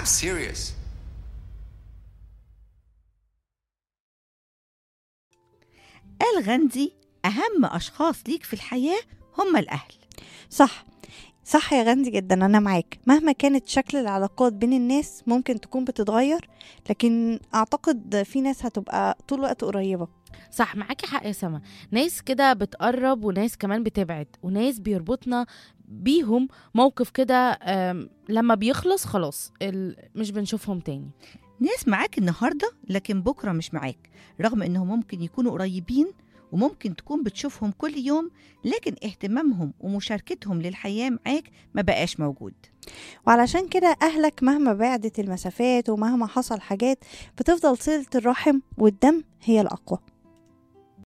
serious. قال غاندي أهم أشخاص ليك في الحياة هم الأهل صح صح يا غاندي جدا أنا معاك مهما كانت شكل العلاقات بين الناس ممكن تكون بتتغير لكن أعتقد في ناس هتبقى طول الوقت قريبة صح معاكي حق يا سما ناس كده بتقرب وناس كمان بتبعد وناس بيربطنا بيهم موقف كده آم، لما بيخلص خلاص ال- مش بنشوفهم تاني ناس معاك النهاردة لكن بكرة مش معاك رغم إنهم ممكن يكونوا قريبين وممكن تكون بتشوفهم كل يوم لكن اهتمامهم ومشاركتهم للحياة معاك ما بقاش موجود وعلشان كده أهلك مهما بعدت المسافات ومهما حصل حاجات بتفضل صلة الرحم والدم هي الأقوى